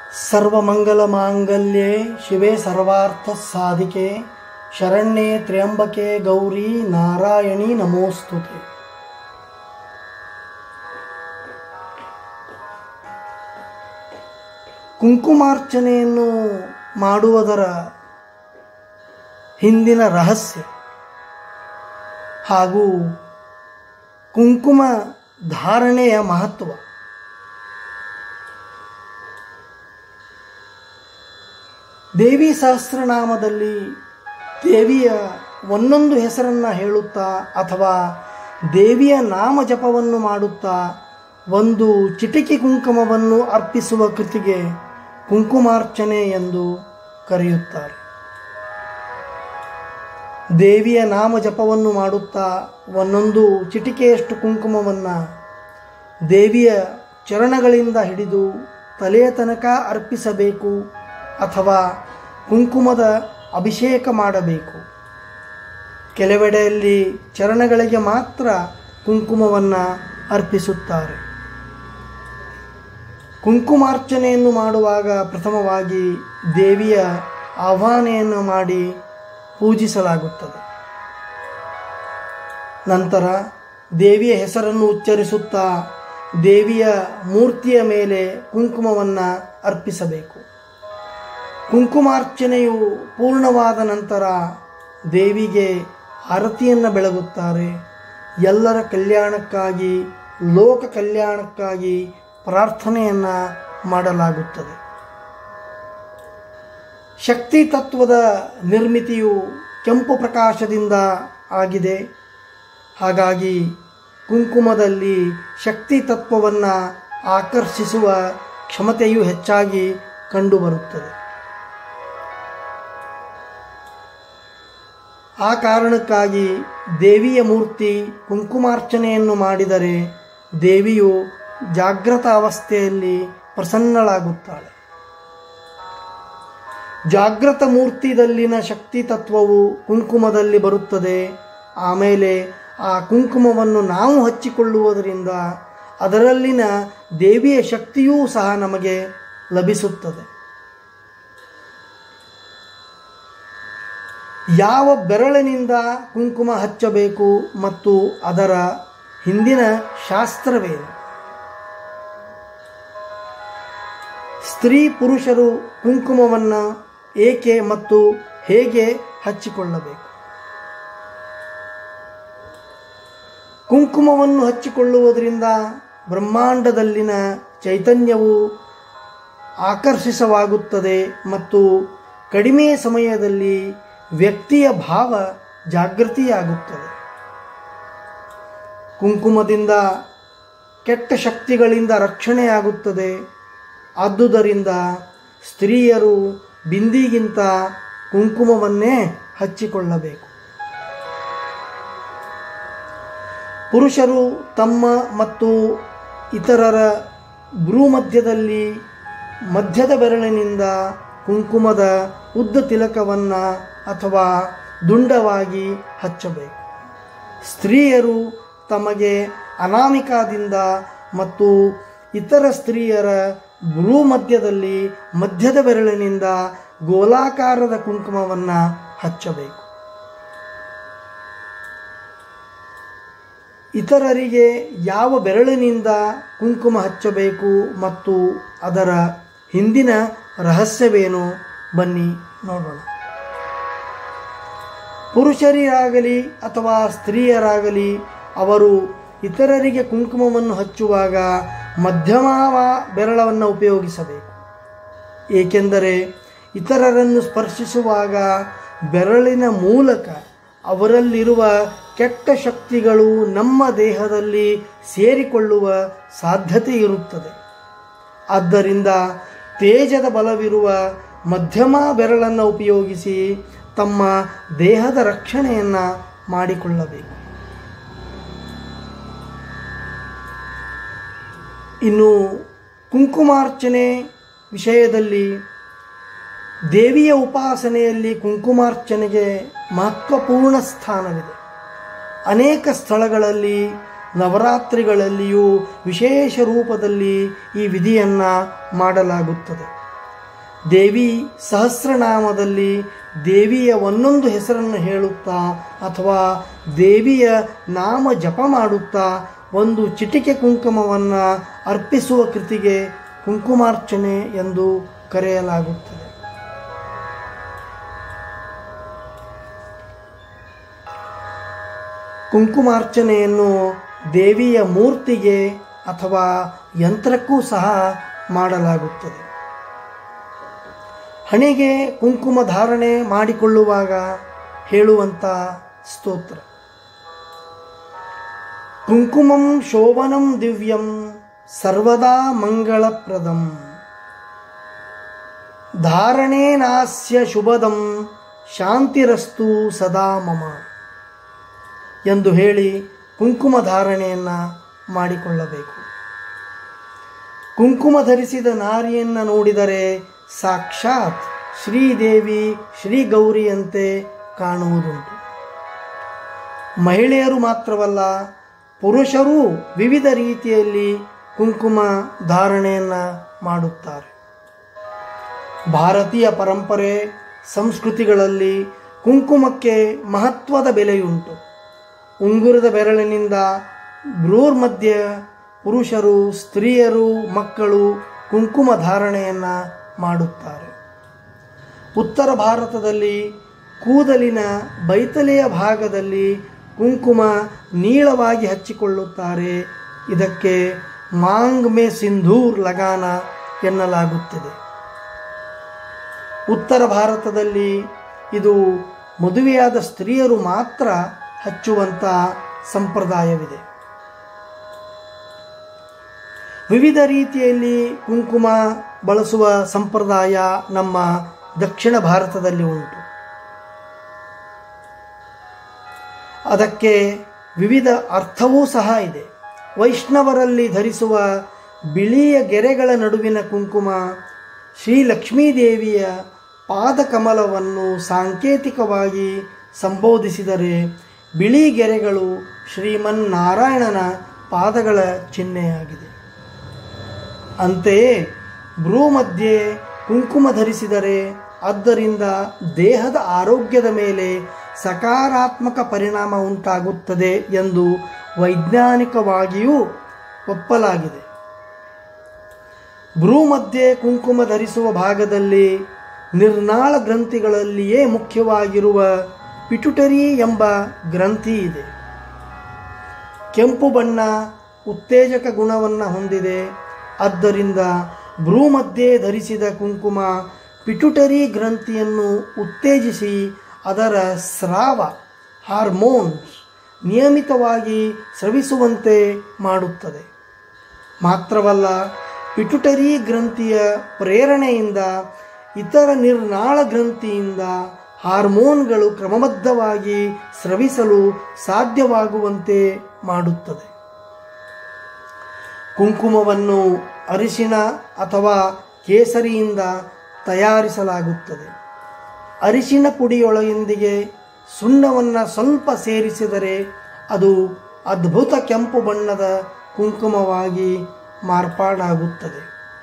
ಸರ್ವಮಂಗಲ ಮಾಂಗಲ್ಯೆ ಶಿವೆ ಸರ್ವಾರ್ಥ ಸಾಧಿಕೆ ಶರಣ್ಯೆ ತ್ರ್ಯಂಬಕೆ ಗೌರಿ ನಾರಾಯಣಿ ನಮೋಸ್ತುತೆ ಕುಂಕುಮಾರ್ಚನೆಯನ್ನು ಮಾಡುವುದರ ಹಿಂದಿನ ರಹಸ್ಯ ಹಾಗೂ ಕುಂಕುಮ ಧಾರಣೆಯ ಮಹತ್ವ ದೇವಿ ಸಹಸ್ರನಾಮದಲ್ಲಿ ದೇವಿಯ ಒಂದೊಂದು ಹೆಸರನ್ನು ಹೇಳುತ್ತಾ ಅಥವಾ ದೇವಿಯ ನಾಮ ಜಪವನ್ನು ಮಾಡುತ್ತಾ ಒಂದು ಚಿಟಿಕೆ ಕುಂಕುಮವನ್ನು ಅರ್ಪಿಸುವ ಕೃತಿಗೆ ಕುಂಕುಮಾರ್ಚನೆ ಎಂದು ಕರೆಯುತ್ತಾರೆ ದೇವಿಯ ನಾಮ ಜಪವನ್ನು ಮಾಡುತ್ತಾ ಒಂದೊಂದು ಚಿಟಿಕೆಯಷ್ಟು ಕುಂಕುಮವನ್ನು ದೇವಿಯ ಚರಣಗಳಿಂದ ಹಿಡಿದು ತಲೆಯ ತನಕ ಅರ್ಪಿಸಬೇಕು ಅಥವಾ ಕುಂಕುಮದ ಅಭಿಷೇಕ ಮಾಡಬೇಕು ಕೆಲವೆಡೆಯಲ್ಲಿ ಚರಣಗಳಿಗೆ ಮಾತ್ರ ಕುಂಕುಮವನ್ನು ಅರ್ಪಿಸುತ್ತಾರೆ ಕುಂಕುಮಾರ್ಚನೆಯನ್ನು ಮಾಡುವಾಗ ಪ್ರಥಮವಾಗಿ ದೇವಿಯ ಆಹ್ವಾನೆಯನ್ನು ಮಾಡಿ ಪೂಜಿಸಲಾಗುತ್ತದೆ ನಂತರ ದೇವಿಯ ಹೆಸರನ್ನು ಉಚ್ಚರಿಸುತ್ತಾ ದೇವಿಯ ಮೂರ್ತಿಯ ಮೇಲೆ ಕುಂಕುಮವನ್ನು ಅರ್ಪಿಸಬೇಕು ಕುಂಕುಮಾರ್ಚನೆಯು ಪೂರ್ಣವಾದ ನಂತರ ದೇವಿಗೆ ಆರತಿಯನ್ನು ಬೆಳಗುತ್ತಾರೆ ಎಲ್ಲರ ಕಲ್ಯಾಣಕ್ಕಾಗಿ ಲೋಕ ಕಲ್ಯಾಣಕ್ಕಾಗಿ ಪ್ರಾರ್ಥನೆಯನ್ನು ಮಾಡಲಾಗುತ್ತದೆ ಶಕ್ತಿ ತತ್ವದ ನಿರ್ಮಿತಿಯು ಕೆಂಪು ಪ್ರಕಾಶದಿಂದ ಆಗಿದೆ ಹಾಗಾಗಿ ಕುಂಕುಮದಲ್ಲಿ ಶಕ್ತಿ ತತ್ವವನ್ನು ಆಕರ್ಷಿಸುವ ಕ್ಷಮತೆಯು ಹೆಚ್ಚಾಗಿ ಕಂಡುಬರುತ್ತದೆ ಆ ಕಾರಣಕ್ಕಾಗಿ ದೇವಿಯ ಮೂರ್ತಿ ಕುಂಕುಮಾರ್ಚನೆಯನ್ನು ಮಾಡಿದರೆ ದೇವಿಯು ಜಾಗೃತ ಅವಸ್ಥೆಯಲ್ಲಿ ಪ್ರಸನ್ನಳಾಗುತ್ತಾಳೆ ಜಾಗೃತ ಮೂರ್ತಿದಲ್ಲಿನ ಶಕ್ತಿ ತತ್ವವು ಕುಂಕುಮದಲ್ಲಿ ಬರುತ್ತದೆ ಆಮೇಲೆ ಆ ಕುಂಕುಮವನ್ನು ನಾವು ಹಚ್ಚಿಕೊಳ್ಳುವುದರಿಂದ ಅದರಲ್ಲಿನ ದೇವಿಯ ಶಕ್ತಿಯೂ ಸಹ ನಮಗೆ ಲಭಿಸುತ್ತದೆ ಯಾವ ಬೆರಳಿನಿಂದ ಕುಂಕುಮ ಹಚ್ಚಬೇಕು ಮತ್ತು ಅದರ ಹಿಂದಿನ ಶಾಸ್ತ್ರವೇನು ಸ್ತ್ರೀ ಪುರುಷರು ಕುಂಕುಮವನ್ನು ಏಕೆ ಮತ್ತು ಹೇಗೆ ಹಚ್ಚಿಕೊಳ್ಳಬೇಕು ಕುಂಕುಮವನ್ನು ಹಚ್ಚಿಕೊಳ್ಳುವುದರಿಂದ ಬ್ರಹ್ಮಾಂಡದಲ್ಲಿನ ಚೈತನ್ಯವು ಆಕರ್ಷಿಸವಾಗುತ್ತದೆ ಮತ್ತು ಕಡಿಮೆ ಸಮಯದಲ್ಲಿ ವ್ಯಕ್ತಿಯ ಭಾವ ಜಾಗೃತಿಯಾಗುತ್ತದೆ ಕುಂಕುಮದಿಂದ ಕೆಟ್ಟ ಶಕ್ತಿಗಳಿಂದ ರಕ್ಷಣೆಯಾಗುತ್ತದೆ ಆದುದರಿಂದ ಸ್ತ್ರೀಯರು ಬಿಂದಿಗಿಂತ ಕುಂಕುಮವನ್ನೇ ಹಚ್ಚಿಕೊಳ್ಳಬೇಕು ಪುರುಷರು ತಮ್ಮ ಮತ್ತು ಇತರರ ಭ್ರೂಮಧ್ಯದಲ್ಲಿ ಮಧ್ಯದ ಬೆರಳಿನಿಂದ ಕುಂಕುಮದ ಉದ್ದ ತಿಲಕವನ್ನು ಅಥವಾ ದುಂಡವಾಗಿ ಹಚ್ಚಬೇಕು ಸ್ತ್ರೀಯರು ತಮಗೆ ಅನಾಮಿಕಾದಿಂದ ಮತ್ತು ಇತರ ಸ್ತ್ರೀಯರ ಭ್ರೂಮಧ್ಯದಲ್ಲಿ ಮಧ್ಯದ ಬೆರಳಿನಿಂದ ಗೋಲಾಕಾರದ ಕುಂಕುಮವನ್ನು ಹಚ್ಚಬೇಕು ಇತರರಿಗೆ ಯಾವ ಬೆರಳಿನಿಂದ ಕುಂಕುಮ ಹಚ್ಚಬೇಕು ಮತ್ತು ಅದರ ಹಿಂದಿನ ರಹಸ್ಯವೇನು ಬನ್ನಿ ನೋಡೋಣ ಪುರುಷರಿಗಾಗಲಿ ಅಥವಾ ಸ್ತ್ರೀಯರಾಗಲಿ ಅವರು ಇತರರಿಗೆ ಕುಂಕುಮವನ್ನು ಹಚ್ಚುವಾಗ ಮಧ್ಯಮ ಬೆರಳವನ್ನು ಉಪಯೋಗಿಸಬೇಕು ಏಕೆಂದರೆ ಇತರರನ್ನು ಸ್ಪರ್ಶಿಸುವಾಗ ಬೆರಳಿನ ಮೂಲಕ ಅವರಲ್ಲಿರುವ ಕೆಟ್ಟ ಶಕ್ತಿಗಳು ನಮ್ಮ ದೇಹದಲ್ಲಿ ಸೇರಿಕೊಳ್ಳುವ ಸಾಧ್ಯತೆ ಇರುತ್ತದೆ ಆದ್ದರಿಂದ ತೇಜದ ಬಲವಿರುವ ಮಧ್ಯಮ ಬೆರಳನ್ನು ಉಪಯೋಗಿಸಿ ತಮ್ಮ ದೇಹದ ರಕ್ಷಣೆಯನ್ನು ಮಾಡಿಕೊಳ್ಳಬೇಕು ಇನ್ನು ಕುಂಕುಮಾರ್ಚನೆ ವಿಷಯದಲ್ಲಿ ದೇವಿಯ ಉಪಾಸನೆಯಲ್ಲಿ ಕುಂಕುಮಾರ್ಚನೆಗೆ ಮಹತ್ವಪೂರ್ಣ ಸ್ಥಾನವಿದೆ ಅನೇಕ ಸ್ಥಳಗಳಲ್ಲಿ ನವರಾತ್ರಿಗಳಲ್ಲಿಯೂ ವಿಶೇಷ ರೂಪದಲ್ಲಿ ಈ ವಿಧಿಯನ್ನು ಮಾಡಲಾಗುತ್ತದೆ ದೇವಿ ಸಹಸ್ರನಾಮದಲ್ಲಿ ದೇವಿಯ ಒಂದೊಂದು ಹೆಸರನ್ನು ಹೇಳುತ್ತಾ ಅಥವಾ ದೇವಿಯ ನಾಮ ಜಪ ಮಾಡುತ್ತಾ ಒಂದು ಚಿಟಿಕೆ ಕುಂಕುಮವನ್ನು ಅರ್ಪಿಸುವ ಕೃತಿಗೆ ಕುಂಕುಮಾರ್ಚನೆ ಎಂದು ಕರೆಯಲಾಗುತ್ತದೆ ಕುಂಕುಮಾರ್ಚನೆಯನ್ನು ದೇವಿಯ ಮೂರ್ತಿಗೆ ಅಥವಾ ಯಂತ್ರಕ್ಕೂ ಸಹ ಮಾಡಲಾಗುತ್ತದೆ ಹಣೆಗೆ ಕುಂಕುಮ ಧಾರಣೆ ಮಾಡಿಕೊಳ್ಳುವಾಗ ಹೇಳುವಂಥ ಸ್ತೋತ್ರ ಕುಂಕುಮಂ ಶೋಭನಂ ದಿವ್ಯಂ ಸರ್ವದಾ ಮಂಗಳಪ್ರದಂ ಧಾರಣೇನಾಸ್ಯ ಶುಭದಂ ಶಾಂತಿರಸ್ತು ಸದಾ ಮಮ ಎಂದು ಹೇಳಿ ಕುಂಕುಮ ಧಾರಣೆಯನ್ನು ಮಾಡಿಕೊಳ್ಳಬೇಕು ಕುಂಕುಮ ಧರಿಸಿದ ನಾರಿಯನ್ನು ನೋಡಿದರೆ ಸಾಕ್ಷಾತ್ ಶ್ರೀದೇವಿ ಶ್ರೀ ಗೌರಿಯಂತೆ ಕಾಣುವುದುಂಟು ಮಹಿಳೆಯರು ಮಾತ್ರವಲ್ಲ ಪುರುಷರೂ ವಿವಿಧ ರೀತಿಯಲ್ಲಿ ಕುಂಕುಮ ಧಾರಣೆಯನ್ನು ಮಾಡುತ್ತಾರೆ ಭಾರತೀಯ ಪರಂಪರೆ ಸಂಸ್ಕೃತಿಗಳಲ್ಲಿ ಕುಂಕುಮಕ್ಕೆ ಮಹತ್ವದ ಬೆಲೆಯುಂಟು ಉಂಗುರದ ಬೆರಳಿನಿಂದ ಬ್ರೂರ್ ಮಧ್ಯೆ ಪುರುಷರು ಸ್ತ್ರೀಯರು ಮಕ್ಕಳು ಕುಂಕುಮ ಧಾರಣೆಯನ್ನು ಮಾಡುತ್ತಾರೆ ಉತ್ತರ ಭಾರತದಲ್ಲಿ ಕೂದಲಿನ ಬೈತಲೆಯ ಭಾಗದಲ್ಲಿ ಕುಂಕುಮ ನೀಳವಾಗಿ ಹಚ್ಚಿಕೊಳ್ಳುತ್ತಾರೆ ಇದಕ್ಕೆ ಮಾಂಗ್ ಮೇ ಸಿಂಧೂರ್ ಲಗಾನ ಎನ್ನಲಾಗುತ್ತದೆ ಉತ್ತರ ಭಾರತದಲ್ಲಿ ಇದು ಮದುವೆಯಾದ ಸ್ತ್ರೀಯರು ಮಾತ್ರ ಹಚ್ಚುವಂಥ ಸಂಪ್ರದಾಯವಿದೆ ವಿವಿಧ ರೀತಿಯಲ್ಲಿ ಕುಂಕುಮ ಬಳಸುವ ಸಂಪ್ರದಾಯ ನಮ್ಮ ದಕ್ಷಿಣ ಭಾರತದಲ್ಲಿ ಉಂಟು ಅದಕ್ಕೆ ವಿವಿಧ ಅರ್ಥವೂ ಸಹ ಇದೆ ವೈಷ್ಣವರಲ್ಲಿ ಧರಿಸುವ ಬಿಳಿಯ ಗೆರೆಗಳ ನಡುವಿನ ಕುಂಕುಮ ಶ್ರೀ ಲಕ್ಷ್ಮೀದೇವಿಯ ಪಾದಕಮಲವನ್ನು ಸಾಂಕೇತಿಕವಾಗಿ ಸಂಬೋಧಿಸಿದರೆ ಬಿಳಿ ಗೆರೆಗಳು ಶ್ರೀಮನ್ನಾರಾಯಣನ ಪಾದಗಳ ಚಿಹ್ನೆಯಾಗಿದೆ ಅಂತೆಯೇ ಭ್ರೂ ಮಧ್ಯೆ ಕುಂಕುಮ ಧರಿಸಿದರೆ ಆದ್ದರಿಂದ ದೇಹದ ಆರೋಗ್ಯದ ಮೇಲೆ ಸಕಾರಾತ್ಮಕ ಪರಿಣಾಮ ಉಂಟಾಗುತ್ತದೆ ಎಂದು ವೈಜ್ಞಾನಿಕವಾಗಿಯೂ ಒಪ್ಪಲಾಗಿದೆ ಭ್ರೂ ಮಧ್ಯೆ ಕುಂಕುಮ ಧರಿಸುವ ಭಾಗದಲ್ಲಿ ನಿರ್ನಾಳ ಗ್ರಂಥಿಗಳಲ್ಲಿಯೇ ಮುಖ್ಯವಾಗಿರುವ ಪಿಟುಟರಿ ಎಂಬ ಗ್ರಂಥಿ ಇದೆ ಕೆಂಪು ಬಣ್ಣ ಉತ್ತೇಜಕ ಗುಣವನ್ನು ಹೊಂದಿದೆ ಆದ್ದರಿಂದ ಭ್ರೂ ಮಧ್ಯೆ ಧರಿಸಿದ ಕುಂಕುಮ ಪಿಟುಟರಿ ಗ್ರಂಥಿಯನ್ನು ಉತ್ತೇಜಿಸಿ ಅದರ ಸ್ರಾವ ಹಾರ್ಮೋನ್ಸ್ ನಿಯಮಿತವಾಗಿ ಸ್ರವಿಸುವಂತೆ ಮಾಡುತ್ತದೆ ಮಾತ್ರವಲ್ಲ ಪಿಟುಟರಿ ಗ್ರಂಥಿಯ ಪ್ರೇರಣೆಯಿಂದ ಇತರ ನಿರ್ನಾಳ ಗ್ರಂಥಿಯಿಂದ ಹಾರ್ಮೋನ್ಗಳು ಕ್ರಮಬದ್ಧವಾಗಿ ಸ್ರವಿಸಲು ಸಾಧ್ಯವಾಗುವಂತೆ ಮಾಡುತ್ತದೆ ಕುಂಕುಮವನ್ನು ಅರಿಶಿಣ ಅಥವಾ ಕೇಸರಿಯಿಂದ ತಯಾರಿಸಲಾಗುತ್ತದೆ ಅರಿಶಿಣ ಪುಡಿಯೊಳಗಿಂದಿಗೆ ಸುಣ್ಣವನ್ನು ಸ್ವಲ್ಪ ಸೇರಿಸಿದರೆ ಅದು ಅದ್ಭುತ ಕೆಂಪು ಬಣ್ಣದ ಕುಂಕುಮವಾಗಿ ಮಾರ್ಪಾಡಾಗುತ್ತದೆ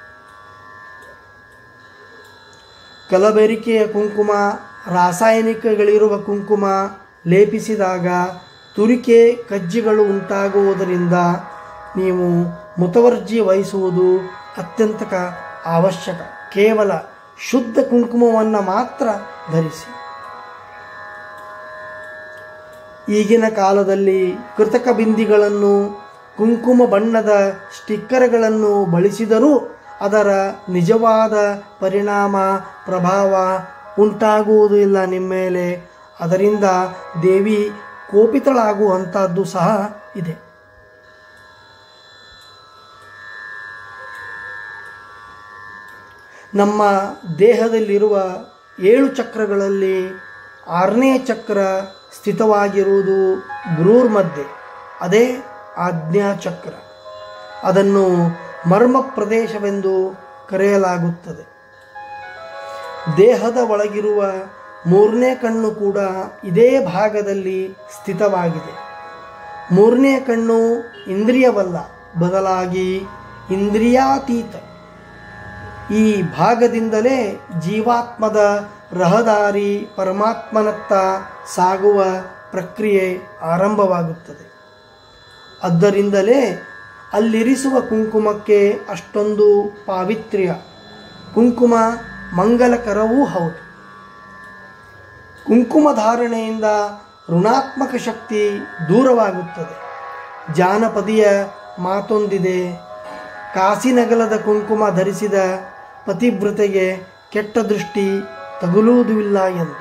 ಕಲಬೆರಿಕೆಯ ಕುಂಕುಮ ರಾಸಾಯನಿಕಗಳಿರುವ ಕುಂಕುಮ ಲೇಪಿಸಿದಾಗ ತುರಿಕೆ ಕಜ್ಜಿಗಳು ಉಂಟಾಗುವುದರಿಂದ ನೀವು ಮುತವರ್ಜಿ ವಹಿಸುವುದು ಅತ್ಯಂತ ಅವಶ್ಯಕ ಕೇವಲ ಶುದ್ಧ ಕುಂಕುಮವನ್ನು ಮಾತ್ರ ಧರಿಸಿ ಈಗಿನ ಕಾಲದಲ್ಲಿ ಕೃತಕ ಬಿಂದಿಗಳನ್ನು ಕುಂಕುಮ ಬಣ್ಣದ ಸ್ಟಿಕ್ಕರ್ಗಳನ್ನು ಬಳಸಿದರೂ ಅದರ ನಿಜವಾದ ಪರಿಣಾಮ ಪ್ರಭಾವ ಉಂಟಾಗುವುದು ಇಲ್ಲ ನಿಮ್ಮ ಮೇಲೆ ಅದರಿಂದ ದೇವಿ ಕೋಪಿತಳಾಗುವಂಥದ್ದು ಸಹ ಇದೆ ನಮ್ಮ ದೇಹದಲ್ಲಿರುವ ಏಳು ಚಕ್ರಗಳಲ್ಲಿ ಆರನೇ ಚಕ್ರ ಸ್ಥಿತವಾಗಿರುವುದು ಬ್ರೂರ್ ಮಧ್ಯೆ ಅದೇ ಆಜ್ಞಾ ಚಕ್ರ ಅದನ್ನು ಮರ್ಮ ಪ್ರದೇಶವೆಂದು ಕರೆಯಲಾಗುತ್ತದೆ ದೇಹದ ಒಳಗಿರುವ ಮೂರನೇ ಕಣ್ಣು ಕೂಡ ಇದೇ ಭಾಗದಲ್ಲಿ ಸ್ಥಿತವಾಗಿದೆ ಮೂರನೇ ಕಣ್ಣು ಇಂದ್ರಿಯವಲ್ಲ ಬದಲಾಗಿ ಇಂದ್ರಿಯಾತೀತ ಈ ಭಾಗದಿಂದಲೇ ಜೀವಾತ್ಮದ ರಹದಾರಿ ಪರಮಾತ್ಮನತ್ತ ಸಾಗುವ ಪ್ರಕ್ರಿಯೆ ಆರಂಭವಾಗುತ್ತದೆ ಆದ್ದರಿಂದಲೇ ಅಲ್ಲಿರಿಸುವ ಕುಂಕುಮಕ್ಕೆ ಅಷ್ಟೊಂದು ಪಾವಿತ್ರ್ಯ ಕುಂಕುಮ ಮಂಗಲಕರವೂ ಹೌದು ಕುಂಕುಮ ಧಾರಣೆಯಿಂದ ಋಣಾತ್ಮಕ ಶಕ್ತಿ ದೂರವಾಗುತ್ತದೆ ಜಾನಪದಿಯ ಮಾತೊಂದಿದೆ ಕಾಸಿನಗಲದ ಕುಂಕುಮ ಧರಿಸಿದ ಪತಿವ್ರತೆಗೆ ಕೆಟ್ಟ ದೃಷ್ಟಿ ತಗುಲುವುದಿಲ್ಲ ಎಂದು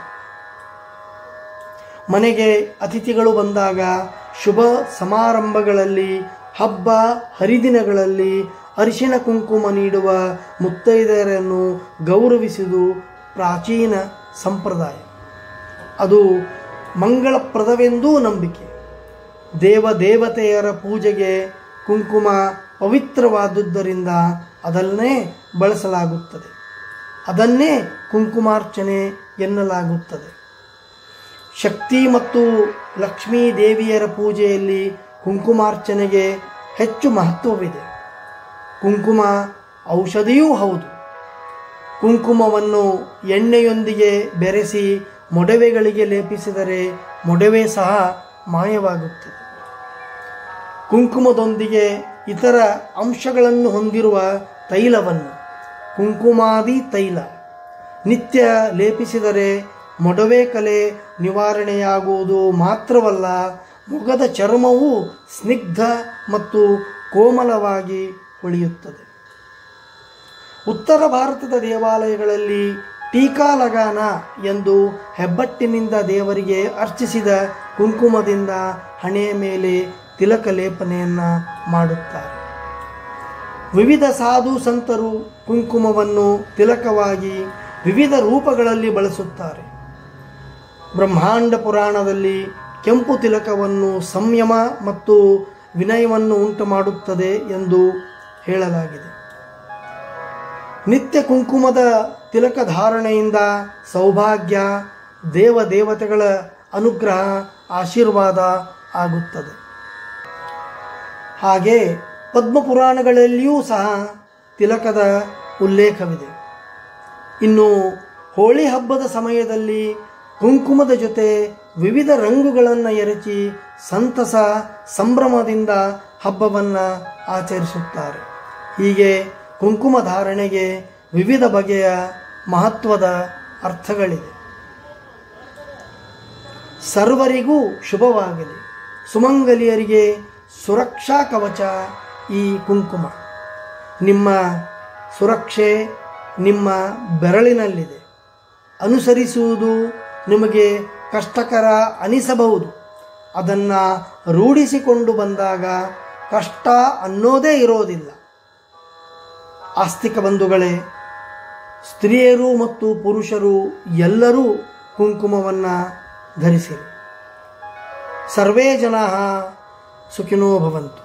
ಮನೆಗೆ ಅತಿಥಿಗಳು ಬಂದಾಗ ಶುಭ ಸಮಾರಂಭಗಳಲ್ಲಿ ಹಬ್ಬ ಹರಿದಿನಗಳಲ್ಲಿ ಅರಿಶಿಣ ಕುಂಕುಮ ನೀಡುವ ಮುತ್ತೈದೆಯರನ್ನು ಗೌರವಿಸುವುದು ಪ್ರಾಚೀನ ಸಂಪ್ರದಾಯ ಅದು ಮಂಗಳಪ್ರದವೆಂದೂ ನಂಬಿಕೆ ದೇವ ದೇವತೆಯರ ಪೂಜೆಗೆ ಕುಂಕುಮ ಪವಿತ್ರವಾದುದರಿಂದ ಅದನ್ನೇ ಬಳಸಲಾಗುತ್ತದೆ ಅದನ್ನೇ ಕುಂಕುಮಾರ್ಚನೆ ಎನ್ನಲಾಗುತ್ತದೆ ಶಕ್ತಿ ಮತ್ತು ಲಕ್ಷ್ಮೀ ದೇವಿಯರ ಪೂಜೆಯಲ್ಲಿ ಕುಂಕುಮಾರ್ಚನೆಗೆ ಹೆಚ್ಚು ಮಹತ್ವವಿದೆ ಕುಂಕುಮ ಔಷಧಿಯೂ ಹೌದು ಕುಂಕುಮವನ್ನು ಎಣ್ಣೆಯೊಂದಿಗೆ ಬೆರೆಸಿ ಮೊಡವೆಗಳಿಗೆ ಲೇಪಿಸಿದರೆ ಮೊಡವೆ ಸಹ ಮಾಯವಾಗುತ್ತದೆ ಕುಂಕುಮದೊಂದಿಗೆ ಇತರ ಅಂಶಗಳನ್ನು ಹೊಂದಿರುವ ತೈಲವನ್ನು ಕುಂಕುಮಾದಿ ತೈಲ ನಿತ್ಯ ಲೇಪಿಸಿದರೆ ಮೊಡವೆ ಕಲೆ ನಿವಾರಣೆಯಾಗುವುದು ಮಾತ್ರವಲ್ಲ ಮೊಗದ ಚರ್ಮವು ಸ್ನಿಗ್ಧ ಮತ್ತು ಕೋಮಲವಾಗಿ ಉಳಿಯುತ್ತದೆ ಉತ್ತರ ಭಾರತದ ದೇವಾಲಯಗಳಲ್ಲಿ ಟೀಕಾ ಲಗಾನ ಎಂದು ಹೆಬ್ಬಟ್ಟಿನಿಂದ ದೇವರಿಗೆ ಅರ್ಚಿಸಿದ ಕುಂಕುಮದಿಂದ ಹಣೆಯ ಮೇಲೆ ತಿಲಕ ಲೇಪನೆಯನ್ನು ಮಾಡುತ್ತಾರೆ ವಿವಿಧ ಸಾಧು ಸಂತರು ಕುಂಕುಮವನ್ನು ತಿಲಕವಾಗಿ ವಿವಿಧ ರೂಪಗಳಲ್ಲಿ ಬಳಸುತ್ತಾರೆ ಬ್ರಹ್ಮಾಂಡ ಪುರಾಣದಲ್ಲಿ ಕೆಂಪು ತಿಲಕವನ್ನು ಸಂಯಮ ಮತ್ತು ವಿನಯವನ್ನು ಉಂಟು ಮಾಡುತ್ತದೆ ಎಂದು ಹೇಳಲಾಗಿದೆ ನಿತ್ಯ ಕುಂಕುಮದ ತಿಲಕ ಧಾರಣೆಯಿಂದ ಸೌಭಾಗ್ಯ ದೇವ ದೇವತೆಗಳ ಅನುಗ್ರಹ ಆಶೀರ್ವಾದ ಆಗುತ್ತದೆ ಹಾಗೆ ಪದ್ಮಪುರಾಣಗಳಲ್ಲಿಯೂ ಸಹ ತಿಲಕದ ಉಲ್ಲೇಖವಿದೆ ಇನ್ನು ಹೋಳಿ ಹಬ್ಬದ ಸಮಯದಲ್ಲಿ ಕುಂಕುಮದ ಜೊತೆ ವಿವಿಧ ರಂಗುಗಳನ್ನು ಎರಚಿ ಸಂತಸ ಸಂಭ್ರಮದಿಂದ ಹಬ್ಬವನ್ನು ಆಚರಿಸುತ್ತಾರೆ ಹೀಗೆ ಕುಂಕುಮ ಧಾರಣೆಗೆ ವಿವಿಧ ಬಗೆಯ ಮಹತ್ವದ ಅರ್ಥಗಳಿದೆ ಸರ್ವರಿಗೂ ಶುಭವಾಗಲಿ ಸುಮಂಗಲಿಯರಿಗೆ ಸುರಕ್ಷಾ ಕವಚ ಈ ಕುಂಕುಮ ನಿಮ್ಮ ಸುರಕ್ಷೆ ನಿಮ್ಮ ಬೆರಳಿನಲ್ಲಿದೆ ಅನುಸರಿಸುವುದು ನಿಮಗೆ ಕಷ್ಟಕರ ಅನಿಸಬಹುದು ಅದನ್ನು ರೂಢಿಸಿಕೊಂಡು ಬಂದಾಗ ಕಷ್ಟ ಅನ್ನೋದೇ ಇರೋದಿಲ್ಲ ಆಸ್ತಿಕ ಬಂಧುಗಳೇ ಸ್ತ್ರೀಯರು ಮತ್ತು ಪುರುಷರು ಎಲ್ಲರೂ ಕುಂಕುಮವನ್ನು ಧರಿಸಿರಿ ಸರ್ವೇ ಜನ ಸುಖಿನೋ ಭವಂತು